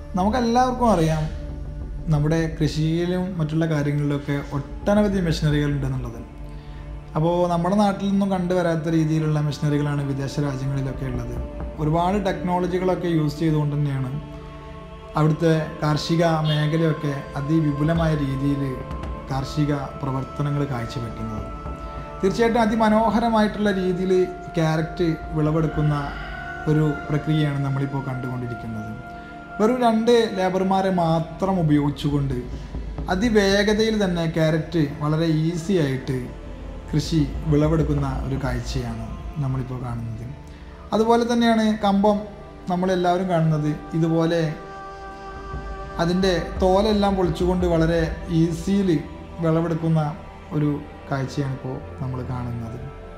നമുക്കെല്ലാവർക്കും അറിയാം നമ്മുടെ കൃഷിയിലും മറ്റുള്ള കാര്യങ്ങളിലൊക്കെ ഒട്ടനവധി മെഷീനറികൾ ഉണ്ടെന്നുള്ളത് അപ്പോൾ നമ്മുടെ നാട്ടിൽ നിന്നും കണ്ടുവരാത്ത രീതിയിലുള്ള മെഷീനറികളാണ് വിദേശ രാജ്യങ്ങളിലൊക്കെ ഉള്ളത് ഒരുപാട് ടെക്നോളജികളൊക്കെ യൂസ് ചെയ്തുകൊണ്ട് തന്നെയാണ് അവിടുത്തെ കാർഷിക മേഖലയൊക്കെ അതിവിപുലമായ രീതിയിൽ കാർഷിക പ്രവർത്തനങ്ങൾ കാഴ്ചവെക്കുന്നത് തീർച്ചയായിട്ടും അതിമനോഹരമായിട്ടുള്ള രീതിയിൽ ക്യാരറ്റ് വിളവെടുക്കുന്ന ഒരു പ്രക്രിയയാണ് നമ്മളിപ്പോൾ കണ്ടുകൊണ്ടിരിക്കുന്നത് വെറും രണ്ട് ലേബർമാരെ മാത്രം ഉപയോഗിച്ചുകൊണ്ട് അതിവേഗതയിൽ തന്നെ ക്യാരറ്റ് വളരെ ഈസി ആയിട്ട് കൃഷി വിളവെടുക്കുന്ന ഒരു കാഴ്ചയാണ് നമ്മളിപ്പോൾ കാണുന്നത് അതുപോലെ തന്നെയാണ് കമ്പം നമ്മളെല്ലാവരും കാണുന്നത് ഇതുപോലെ അതിൻ്റെ തോലെല്ലാം പൊളിച്ചുകൊണ്ട് വളരെ ഈസിയിൽ വിളവെടുക്കുന്ന ഒരു കാഴ്ചയാണ് ഇപ്പോൾ നമ്മൾ കാണുന്നത്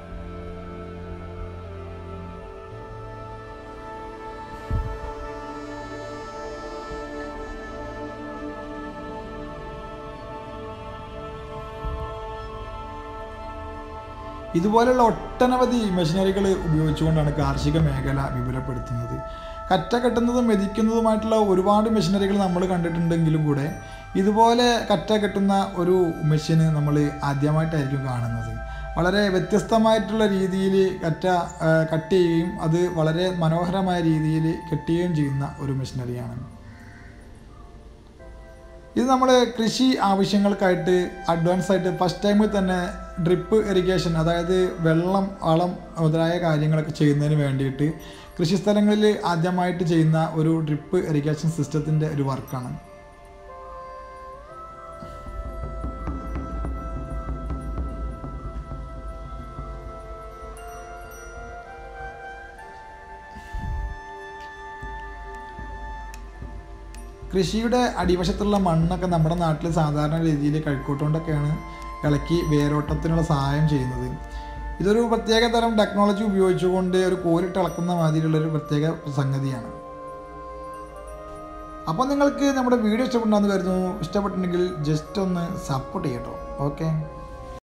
ഇതുപോലെയുള്ള ഒട്ടനവധി മെഷീനറികൾ ഉപയോഗിച്ചുകൊണ്ടാണ് കാർഷിക മേഖല വിപുലപ്പെടുത്തുന്നത് കറ്റ കെട്ടുന്നതും മെതിക്കുന്നതുമായിട്ടുള്ള ഒരുപാട് മെഷീനറികൾ നമ്മൾ കണ്ടിട്ടുണ്ടെങ്കിലും കൂടെ ഇതുപോലെ കറ്റ കെട്ടുന്ന ഒരു മെഷീന് നമ്മൾ ആദ്യമായിട്ടായിരിക്കും കാണുന്നത് വളരെ വ്യത്യസ്തമായിട്ടുള്ള രീതിയിൽ കറ്റ ആ, കട്ട് ചെയ്യുകയും അത് വളരെ മനോഹരമായ രീതിയിൽ കെട്ടുകയും ചെയ്യുന്ന ഒരു മെഷീനറിയാണ് ഇത് നമ്മൾ കൃഷി ആവശ്യങ്ങൾക്കായിട്ട് അഡ്വാൻസ് ആയിട്ട് ഫസ്റ്റ് ടൈമിൽ തന്നെ ഡ്രിപ്പ് ഇറിഗേഷൻ അതായത് വെള്ളം വളം മുതലായ കാര്യങ്ങളൊക്കെ ചെയ്യുന്നതിന് വേണ്ടിയിട്ട് കൃഷിസ്ഥലങ്ങളിൽ ആദ്യമായിട്ട് ചെയ്യുന്ന ഒരു ഡ്രിപ്പ് ഇറിഗേഷൻ സിസ്റ്റത്തിൻ്റെ ഒരു വർക്കാണ് കൃഷിയുടെ അടിവശത്തുള്ള മണ്ണൊക്കെ നമ്മുടെ നാട്ടിൽ സാധാരണ രീതിയിൽ കഴുക്കോട്ടുകൊണ്ടൊക്കെയാണ് ഇളക്കി വേരോട്ടത്തിനുള്ള സഹായം ചെയ്യുന്നത് ഇതൊരു പ്രത്യേക തരം ടെക്നോളജി ഉപയോഗിച്ചുകൊണ്ട് ഒരു കോരിട്ട് ഇളക്കുന്ന മാതിരിയുള്ള ഒരു പ്രത്യേക സംഗതിയാണ് അപ്പോൾ നിങ്ങൾക്ക് നമ്മുടെ വീഡിയോ ഇഷ്ടപ്പെട്ടുണ്ടെന്ന് കരുതുന്നു ഇഷ്ടപ്പെട്ടിട്ടുണ്ടെങ്കിൽ ജസ്റ്റ് ഒന്ന് സപ്പോർട്ട് ചെയ്യട്ടോ ഓക്കെ